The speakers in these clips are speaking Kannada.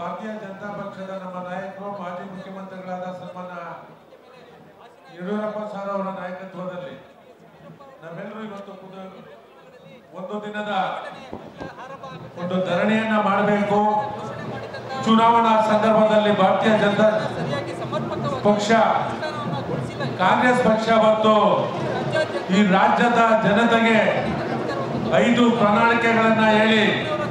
ಭಾರತೀಯ ಜನತಾ ಪಕ್ಷದ ನಮ್ಮ ನಾಯಕರು ಮಾಜಿ ಮುಖ್ಯಮಂತ್ರಿಗಳಾದ ಸನ್ಮಾನ ಯಡಿಯೂರಪ್ಪ ಸರ್ ಅವರ ನಾಯಕತ್ವದಲ್ಲಿ ನಾವೆಲ್ಲರೂ ಇವತ್ತು ಖುದ್ದು ಒಂದು ದಿನದ ಒಂದು ಧರಣಿಯನ್ನ ಮಾಡಬೇಕು ಚುನಾವಣಾ ಸಂದರ್ಭದಲ್ಲಿ ಭಾರತೀಯ ಜನತಾ ಪಕ್ಷ ಕಾಂಗ್ರೆಸ್ ಪಕ್ಷ ಮತ್ತು ಈ ರಾಜ್ಯದ ಜನತೆಗೆ ಐದು ಪ್ರಣಾಳಿಕೆಗಳನ್ನ ಹೇಳಿ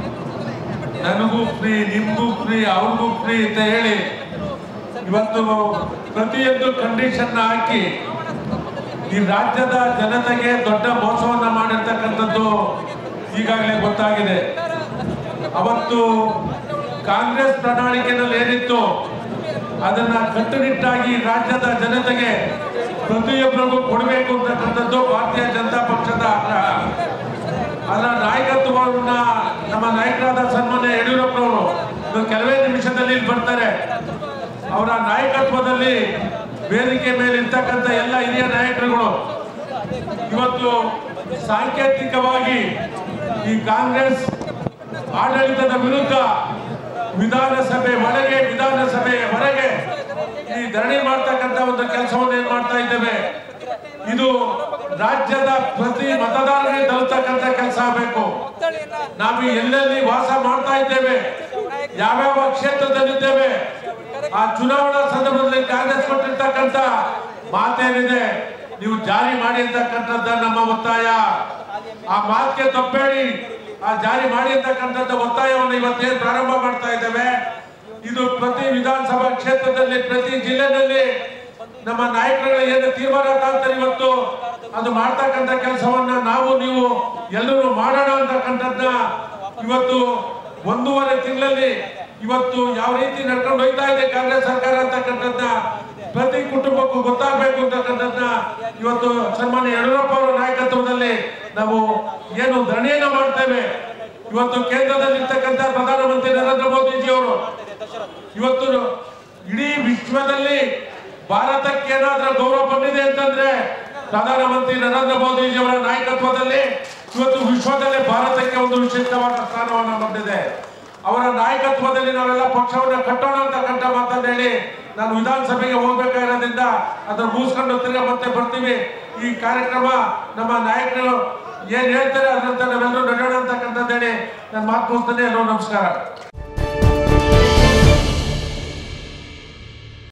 ನನಗೂ ಫ್ರೀ ನಿಮ್ಗೂ ಫ್ರೀ ಅವ್ರಿಗೂ ಫ್ರೀ ಅಂತ ಹೇಳಿ ಇವತ್ತು ಪ್ರತಿಯೊಂದು ಕಂಡೀಷನ್ ಹಾಕಿ ಈ ರಾಜ್ಯದ ಜನತೆಗೆ ದೊಡ್ಡ ಮೋಸವನ್ನ ಮಾಡಿರ್ತಕ್ಕಂಥದ್ದು ಈಗಾಗಲೇ ಗೊತ್ತಾಗಿದೆ ಅವತ್ತು ಕಾಂಗ್ರೆಸ್ ಪ್ರಣಾಳಿಕೆಯಲ್ಲಿ ಏನಿತ್ತು ಅದನ್ನ ಕಟ್ಟುನಿಟ್ಟಾಗಿ ರಾಜ್ಯದ ಜನತೆಗೆ ಪ್ರತಿಯೊಬ್ಬರಿಗೂ ಕೊಡಬೇಕು ಅಂತಕ್ಕಂಥದ್ದು ಭಾರತೀಯ ಜನತಾ ಪಕ್ಷದ ಆಗ್ರಹ ಅದರ ನಾಯಕತ್ವವನ್ನ ನಮ್ಮ ನಾಯಕರಾದ ಸನ್ಮಾನ್ಯ ಯಡಿಯೂರಪ್ಪನವರು ಇನ್ನು ಕೆಲವೇ ನಿಮಿಷದಲ್ಲಿ ಇಲ್ಲಿ ಬರ್ತಾರೆ ಅವರ ನಾಯಕತ್ವದಲ್ಲಿ ವೇದಿಕೆ ಮೇಲೆ ಇರ್ತಕ್ಕಂಥ ಎಲ್ಲ ಹಿರಿಯ ನಾಯಕರುಗಳು ಇವತ್ತು ಸಾಂಕೇತಿಕವಾಗಿ ಈ ಕಾಂಗ್ರೆಸ್ ಆಡಳಿತದ ವಿರುದ್ಧ ವಿಧಾನಸಭೆ ಒಳಗೆ ವಿಧಾನಸಭೆಯ ಹೊರಗೆ ಈ ಧರಣಿ ಮಾಡ್ತಕ್ಕಂಥ ಒಂದು ಕೆಲಸವನ್ನು ಏನ್ ಮಾಡ್ತಾ ಇದ್ದೇವೆ ಇದು ರಾಜ್ಯದ ಪ್ರತಿ ಮತದಾರರಿಗೆ ತಲುಪತಕ್ಕಂಥ ಕೆಲಸ ಆಗಬೇಕು ನಾವು ಎಲ್ಲೆಲ್ಲಿ ವಾಸ ಮಾಡ್ತಾ ಇದ್ದೇವೆ ಯಾವ್ಯಾವ ಕ್ಷೇತ್ರದಲ್ಲಿದ್ದೇವೆ ಆ ಚುನಾವಣಾ ಸಂದರ್ಭದಲ್ಲಿ ಕಾಂಗ್ರೆಸ್ ಕೊಟ್ಟಿರ್ತಕ್ಕಂಥ ಮಾತೇನಿದೆ ನೀವು ಜಾರಿ ಮಾಡಿ ಅಂತಕ್ಕಂಥದ್ದ ನಮ್ಮ ಒತ್ತಾಯ ಆ ಮಾತಿಗೆ ತಪ್ಪೇಳಿ ಆ ಜಾರಿ ಮಾಡಿ ಅಂತಕ್ಕಂಥದ್ದು ಒತ್ತಾಯವನ್ನು ಇವತ್ತೇನು ಪ್ರಾರಂಭ ಮಾಡ್ತಾ ಇದ್ದೇವೆ ಇದು ಪ್ರತಿ ವಿಧಾನಸಭಾ ಕ್ಷೇತ್ರದಲ್ಲಿ ಪ್ರತಿ ಜಿಲ್ಲೆನಲ್ಲಿ ನಮ್ಮ ನಾಯಕರುಗಳು ಏನು ತೀರ್ಮಾನ ತಗೊಂತಾರೆ ಇವತ್ತು ಅದು ಮಾಡ್ತಕ್ಕಂಥ ಕೆಲಸವನ್ನ ನಾವು ನೀವು ಎಲ್ಲರೂ ಮಾಡೋಣ ಅಂತಕ್ಕಂಥದ್ದನ್ನ ಇವತ್ತು ಒಂದೂವರೆ ತಿಂಗಳಲ್ಲಿ ಇವತ್ತು ಯಾವ ರೀತಿ ನಡ್ಕೊಂಡು ಹೋಗ್ತಾ ಇದೆ ಕಾಂಗ್ರೆಸ್ ಸರ್ಕಾರ ಅಂತಕ್ಕಂಥದ್ದನ್ನ ಪ್ರತಿ ಕುಟುಂಬಕ್ಕೂ ಗೊತ್ತಾಗಬೇಕು ಅಂತಕ್ಕಂಥದ್ದನ್ನ ಇವತ್ತು ಸನ್ಮಾನ್ಯ ಯಡಿಯೂರಪ್ಪ ಅವರ ನಾಯಕತ್ವದಲ್ಲಿ ನಾವು ಏನು ಧರಣಿಯನ್ನ ಮಾಡ್ತೇವೆ ಇವತ್ತು ಕೇಂದ್ರದಲ್ಲಿ ಇರ್ತಕ್ಕಂಥ ಪ್ರಧಾನಮಂತ್ರಿ ನರೇಂದ್ರ ಮೋದಿಜಿ ಅವರು ಇವತ್ತು ಇಡೀ ವಿಶ್ವದಲ್ಲಿ ಭಾರತಕ್ಕೆ ಏನಾದ್ರೂ ಗೌರವ ಬಂದಿದೆ ಅಂತಂದ್ರೆ ಪ್ರಧಾನಮಂತ್ರಿ ನರೇಂದ್ರ ಮೋದಿಜಿ ಅವರ ನಾಯಕತ್ವದಲ್ಲಿ ಇವತ್ತು ವಿಶ್ವದಲ್ಲೇ ಭಾರತಕ್ಕೆ ಒಂದು ವಿಶಿಷ್ಟವಾದ ಸ್ಥಾನವನ್ನು ಬಂದಿದೆ ಅವರ ನಾಯಕತ್ವದಲ್ಲಿ ನಾವೆಲ್ಲ ಪಕ್ಷವನ್ನ ಕಟ್ಟೋಣ ಅಂತಕ್ಕಂಥ ಮಾತನ್ನ ಹೇಳಿ ನಾನು ವಿಧಾನಸಭೆಗೆ ಹೋಗ್ಬೇಕಾಗಿರೋದ್ರಿಂದ ಅದನ್ನ ಮುಗಿಸ್ಕೊಂಡು ತಿರ್ಗಾ ಮತ್ತೆ ಬರ್ತೀವಿ ಈ ಕಾರ್ಯಕ್ರಮ ನಮ್ಮ ನಾಯಕರು ಏನ್ ಹೇಳ್ತಾರೆ ಅದ್ರಂತೆ ನಾವೆಲ್ಲರೂ ನಡೆಯೋಣ ಅಂತಕ್ಕಂಥದ್ದು ಹೇಳಿ ನಾನು ಮಾತು ಮುಗಿಸ್ತೇನೆ ಎಲ್ಲರೂ ನಮಸ್ಕಾರ